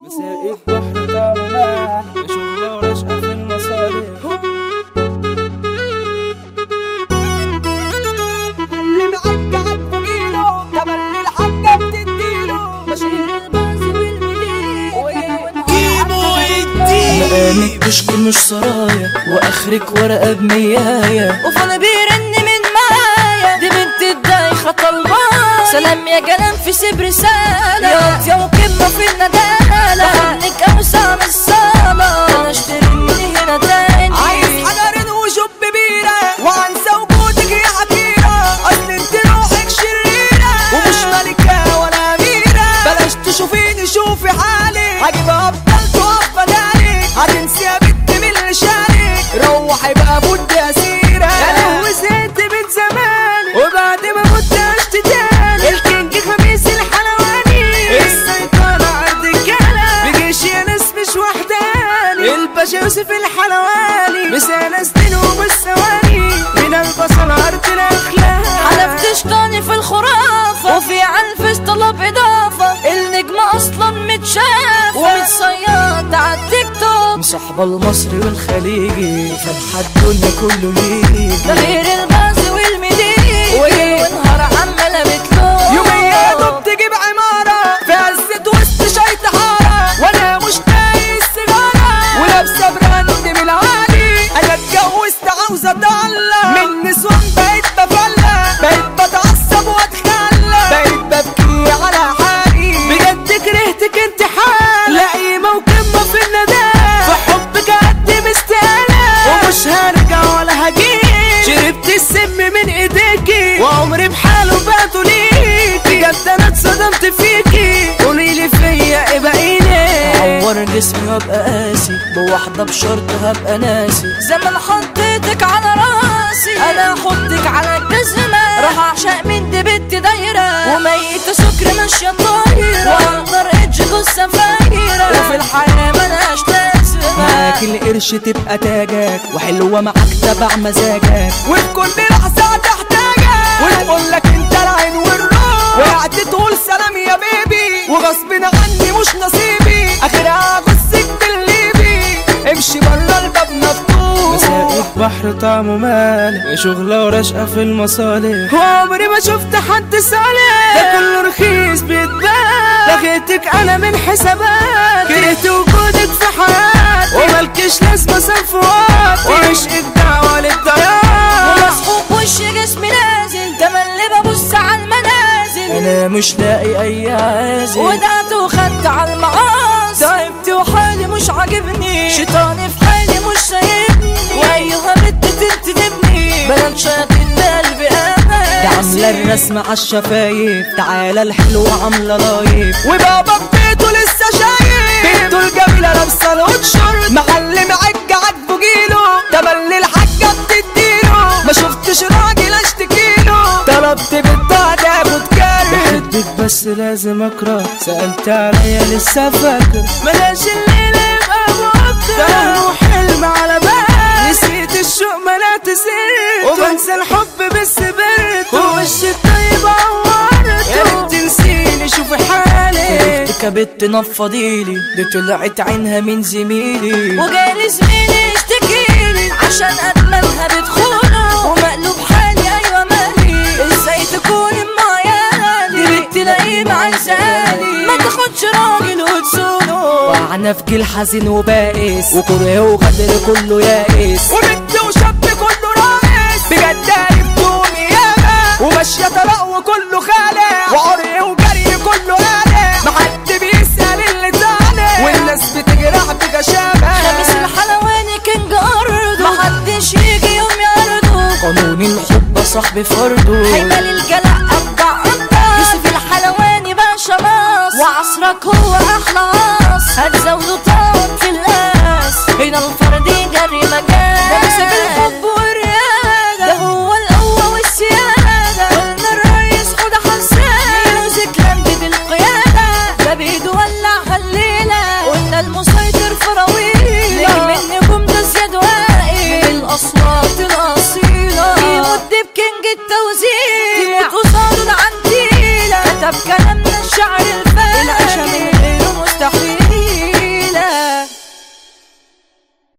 مساقي بحر طعمها شغلة ورشقة في المصالح اللي معاك عبقيله طب اللي الحاجة بتديله بشيل الباز والمدير مقامك كشك مش سرايا واخرك ورقة بميايا وفانا بيرن من معايا دي بنت الدايخة طلبان سلام يا جلال في سيب رسالة يا يا وكلمة في الندالة بخليك أوسع من الصالة أنا اشتري من هنا تاني عايز حجر وشب بيرة وانسى وجودك يا حكيرة اصل انت روحك شريرة ومش ملكة ولا اميرة بلاش تشوفيني شوفي حالي هجيب ابطال تقف بدالك هتنسي يا بنت من اللي شارك روحي بقى بود اسيرة يا لهوي زهقت من زمان وبعد ما مت عشت تاني الكينج خميس الحلواني السيطرة عند الكلام بجيش يا ناس مش وحداني الباشا يوسف الحلواني مسانة سنين وبالثواني من البصل عرض الاخلاق حلفت شطاني في الخرافة وفي عنفس طلب إضافة النجم أصلا متشاف ومتصيد على التيك توك مصاحبة المصري والخليجي فاتحة الدنيا كله ليجي ده غير الباز والمدير وإيه؟ ونهار عمالة بتلوم يومية يا دوب تجيب عمارة في عزة وسط شايط حارة وانا مش طايق السيجارة ولابسة براند من العالي انا اتجوزت عاوزة اتعلق من نسوان بقيت بفلق بقيت بتعصب واتخلى بقيت ببكي على حالي بجد كرهتك انت حال لا قيمة وقمة في النداء في حبك قد مستقلة ومش هرجع ولا هجيب شربت السم من ايديكي وعمري بحاله بعته ليكي بجد انا اتصدمت فيكي قوليلي فيا ايه بقيلي عور جسمي وابقى قاسي بواحدة بشرط هبقى ناسي زمان حطيتك على راسي انا احطك على الجزمة راح اعشق من دي بنت دايرة وميت سكر ماشية طايرة واقدر ايدج جثة فايرة وفي الحياة ملهاش لازمة معاك القرش تبقى تاجك وحلوة معاك تبع مزاجك وفي كل لحظة تحتاجك وتقول لك انت العين والروح وقعدت تقول سلام يا بيبي وغصب عني مش نصيبي اخرها غصك بالليبي امشي بره الباب مفتوح مساقي بحر طعمه مالح شغلة ورشقة في المصالح عمري ما شفت حد صالح ده كله رخيص بيتباع لغيتك انا من حسابات كرهت وجودك في حياتي وملكش لازمه صفوات وعشقك دعوه للضياع ومسحوق وش جسمي نازل تملي ببص على المنازل انا مش لاقي اي عازل ودعت وخدت على المعاصي تعبت وحالي مش عاجبني شيطاني في حالي مش سايبني وايها بنت تنتدبني بلد شياطين قلبي ده عاملة قاسي الرسمة عالشفايف تعالى الحلوة عاملة لايف وبابا بيته لسه شايف بنته الجميله لابسه القشر معلم عج عاجبه جيله تملي الحاجه بتديله ما شفتش راجل اشتكيله طلبت بنت هتاخد كاري بحبك بس لازم اكره سألت عليا لسه فاكر ملاش الليلة يبقى بكرة ده وحلم على بالي نسيت الشوق ملأت سرت وبنسى الحب بس برت ووش الطيب عورته يا ريت تنسيني شوفي حالي كبت نفضيلي دي طلعت عينها من زميلي وجالي زميلي يشتكيلي عشان ادمنها بتخونه ومقلوب حالي ايوه مالي ازاي تكون معايا دي بنت لئيمة عايزاني ما تاخدش راجل وتسونه وعنفك الحزين وبائس وكره وغدر كله يائس وبنت وشاب كله راقص بجد عرفتهم ياما وماشية طلاق وكله خالع وعري وجري كله قالع محد بيسأل اللي طالع والناس بتجرح بغشامة خميس الحلواني كان جارده محدش يجي يوم يعرضه قانون الحب صاحبي فرده هيمال الجلع ابدع ابدع يوسف الحلواني باشا مصر وعصرك هو احلى عصر هتزاوله